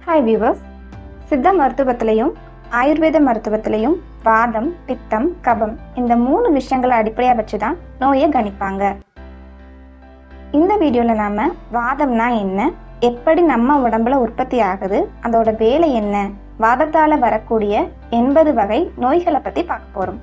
hi viewers சித்த மருத்துவத்திலையும் ஆயுர்வேத மருத்துவத்திலையும் வாதம் பித்தம் கபம் இந்த மூணு விஷயங்களை அடிப்படையாக வச்சு தான் நோயை கணிப்பாங்க இந்த வீடியோவில் நாம் வாதம்னா என்ன எப்படி நம்ம உடம்புல உற்பத்தி ஆகுது அதோட வேலை என்ன வாதத்தால் வரக்கூடிய எண்பது வகை நோய்களை பற்றி பார்க்க போகிறோம்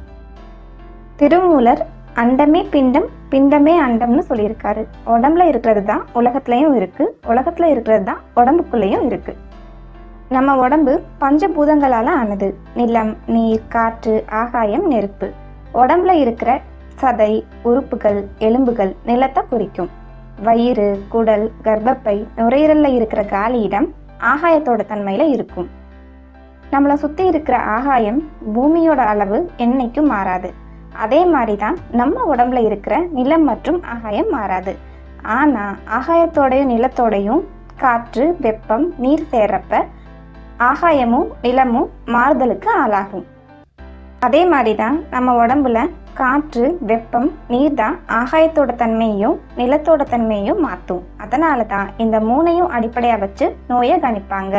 திருமூலர் அண்டமே பிண்டம் பிண்டமே அண்டம்னு சொல்லியிருக்காரு உடம்புல இருக்கிறது தான் உலகத்துலயும் இருக்கு உலகத்துல இருக்கிறது தான் உடம்புக்குள்ளேயும் இருக்கு நம்ம உடம்பு பஞ்சபூதங்களால ஆனது நிலம் நீர் காற்று ஆகாயம் நெருப்பு உடம்புல இருக்கிற சதை உறுப்புகள் எலும்புகள் நிலத்தை குறிக்கும் வயிறு குடல் கர்ப்பப்பை நுரையீரல்ல இருக்கிற காலியிடம் ஆகாயத்தோட தன்மையில இருக்கும் நம்மளை சுத்தி இருக்கிற ஆகாயம் பூமியோட அளவு என்னைக்கும் மாறாது அதே மாதிரி தான் நம்ம உடம்புல இருக்கிற நிலம் மற்றும் ஆகாயம் மாறாது ஆனா ஆகாயத்தோடையும் நிலத்தோடையும் காற்று வெப்பம் நீர் சேர்றப்ப ஆகாயமும் நிலமும் மாறுதலுக்கு ஆளாகும் அதே மாதிரி தான் நம்ம உடம்புல காற்று வெப்பம் நீர் தான் ஆகாயத்தோட தன்மையையும் நிலத்தோட தன்மையையும் மாற்றும் அதனால தான் இந்த மூணையும் அடிப்படையாக வச்சு நோயை கணிப்பாங்க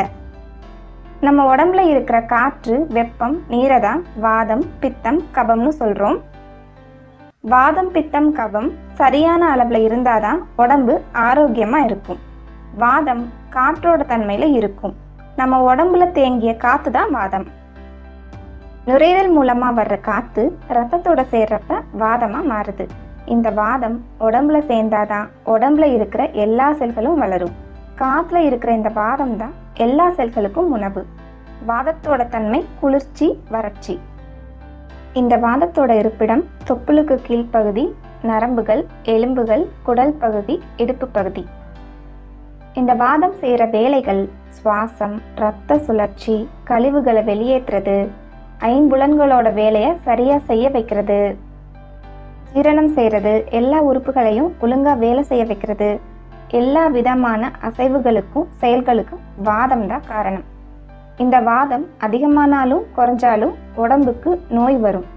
நம்ம உடம்புல இருக்கிற காற்று வெப்பம் நீரை தான் வாதம் பித்தம் கபம்னு சொல்றோம் வாதம் பித்தம் கபம் சரியான அளவுல இருந்தாதான் உடம்பு ஆரோக்கியமா இருக்கும் வாதம் காற்றோட தன்மையில இருக்கும் நம்ம உடம்புல தேங்கிய காத்து தான் வாதம் நுரையீரல் மூலமா வர்ற காத்து ரத்தத்தோட சேர்றப்ப வாதமா மாறுது இந்த வாதம் உடம்புல சேர்ந்தாதான் உடம்புல இருக்கிற எல்லா செல்களும் வளரும் காத்துல இருக்கிற இந்த வாதம் தான் எல்லா செல்களுக்கும் உணவு வாதத்தோட தன்மை குளிர்ச்சி வறட்சி இந்த வாதத்தோட இருப்பிடம் தொப்புளுக்கு கீழ்ப்பகுதி நரம்புகள் எலும்புகள் குடல் பகுதி இடுப்பு பகுதி இந்த வாதம் செய்கிற வேலைகள் சுவாசம் இரத்த சுழற்சி கழிவுகளை வெளியேற்றுறது ஐம்புலன்களோட வேலையை சரியா செய்ய வைக்கிறது ஜீரணம் செய்யறது எல்லா உறுப்புகளையும் ஒழுங்கா வேலை செய்ய வைக்கிறது எல்லா விதமான அசைவுகளுக்கும் செயல்களுக்கும் வாதம் தான் காரணம் இந்த வாதம் அதிகமானாலும் குறைஞ்சாலும் உடம்புக்கு நோய் வரும்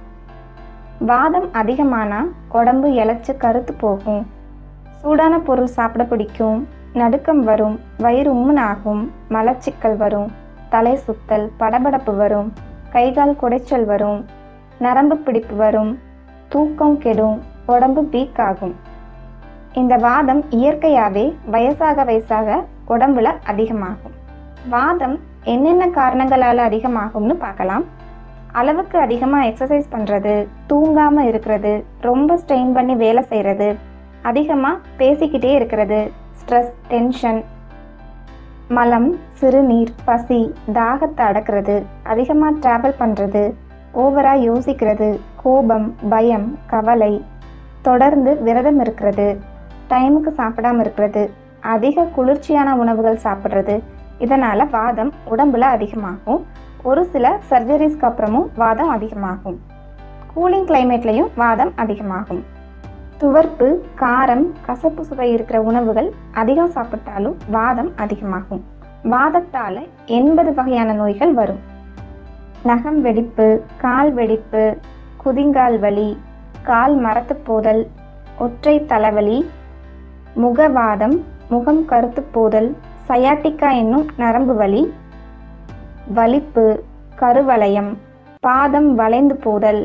வாதம் அதிகமானா உடம்பு இழைச்சு கருத்து போகும் சூடான பொருள் சாப்பிட பிடிக்கும் நடுக்கம் வரும் வயிறு உம்முன் ஆகும் மலச்சிக்கல் வரும் தலை சுத்தல் படபடப்பு வரும் கைகால் குடைச்சல் வரும் நரம்பு பிடிப்பு வரும் தூக்கம் கெடும் உடம்பு வீக் ஆகும் இந்த வாதம் இயற்கையாகவே வயசாக வயசாக உடம்புல அதிகமாகும் வாதம் என்னென்ன காரணங்களால் அதிகமாகும்னு பார்க்கலாம் அளவுக்கு அதிகமாக எக்ஸசைஸ் பண்ணுறது தூங்காமல் இருக்கிறது ரொம்ப ஸ்ட்ரெயின் பண்ணி வேலை செய்கிறது அதிகமாக பேசிக்கிட்டே இருக்கிறது ஸ்ட்ரெஸ் டென்ஷன் மலம் சிறுநீர் பசி தாகத்தை அடக்கிறது அதிகமாக ட்ராவல் பண்ணுறது ஓவராக யோசிக்கிறது கோபம் பயம் கவலை தொடர்ந்து விரதம் இருக்கிறது டைமுக்கு சாப்பிடாம இருக்கிறது அதிக குளிர்ச்சியான உணவுகள் சாப்பிட்றது இதனால் வாதம் உடம்புல அதிகமாகும் ஒரு சில சர்ஜரிஸ்க்கு அப்புறமும் வாதம் அதிகமாகும் கூலிங் கிளைமேட்லேயும் வாதம் அதிகமாகும் துவர்ப்பு காரம் கசப்பு சுவை இருக்கிற உணவுகள் அதிகம் சாப்பிட்டாலும் வாதம் அதிகமாகும் வாதத்தால் எண்பது வகையான நோய்கள் வரும் நகம் வெடிப்பு கால் வெடிப்பு குதிங்கால் வலி கால் மரத்து போதல் ஒற்றை தலைவலி முகவாதம் முகம் கருத்து போதல் சயாட்டிக்கா என்னும் நரம்பு வலி வலிப்பு கருவளையம் பாதம் வளைந்து போதல்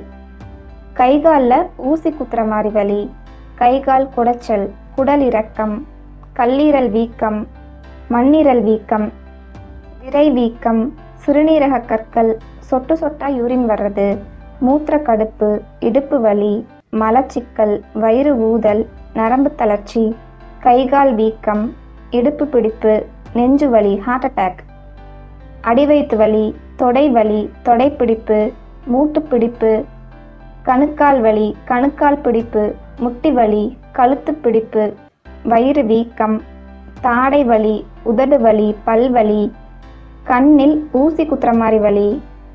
கைகாலில் ஊசி குத்துற மாதிரி வலி கைகால் குடைச்சல் குடல் இறக்கம் கல்லீரல் வீக்கம் மண்ணீரல் வீக்கம் விரை வீக்கம் சிறுநீரக கற்கள் சொட்டு சொட்டா யூரின் வர்றது மூத்திர கடுப்பு இடுப்பு வலி மலச்சிக்கல் வயிறு ஊதல் நரம்பு தளர்ச்சி கைகால் வீக்கம் இடுப்பு பிடிப்பு நெஞ்சு வலி ஹார்ட் அட்டாக் அடிவயிற்று வலி தொடை வலி தொடைப்பிடிப்பு மூட்டு பிடிப்பு கணுக்கால் வலி கணுக்கால் பிடிப்பு முட்டி வலி கழுத்து பிடிப்பு வயிறு வீக்கம் தாடை வலி உதடு வலி பல்வலி கண்ணில் ஊசி குத்துற மாதிரி வலி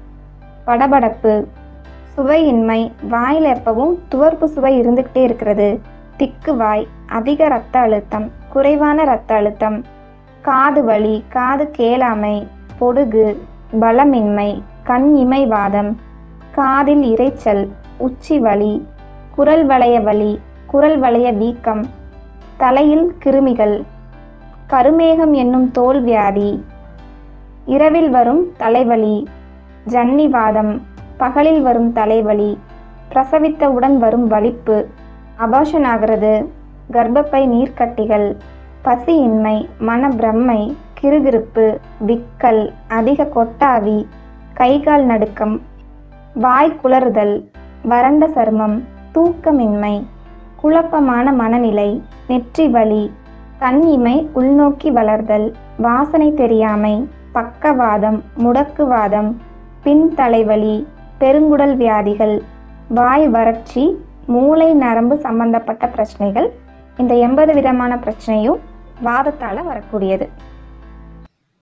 படபடப்பு சுவையின்மை வாயில் எப்பவும் துவர்ப்பு சுவை இருந்துக்கிட்டே இருக்கிறது திக்கு வாய் அதிக இரத்த அழுத்தம் குறைவான இரத்த அழுத்தம் காது வலி காது கேளாமை பொடுகு பலமின்மை கண் இமைவாதம் காதில் இரைச்சல் உச்சி வலி குரல் வளைய வலி குரல் வளைய வீக்கம் தலையில் கிருமிகள் கருமேகம் என்னும் தோல் வியாதி இரவில் வரும் தலைவலி ஜன்னிவாதம் பகலில் வரும் தலைவலி பிரசவித்தவுடன் வரும் வலிப்பு அபாஷன் ஆகிறது கர்ப்பப்பை நீர்க்கட்டிகள் பசியின்மை மனப்பிரமை கிறுகிறுப்பு விக்கல் அதிக கொட்டாவி கைகால் நடுக்கம் வாய் குளறுதல் வறண்ட சருமம் தூக்கமின்மை குழப்பமான மனநிலை நெற்றி வலி கண்ணிமை உள்நோக்கி வளர்தல் வாசனை தெரியாமை பக்கவாதம் முடக்குவாதம் பின்தலைவலி பெருங்குடல் வியாதிகள் வாய் வறட்சி மூளை நரம்பு சம்பந்தப்பட்ட பிரச்சனைகள் இந்த எண்பது விதமான பிரச்சனையும் வாதத்தால் வரக்கூடியது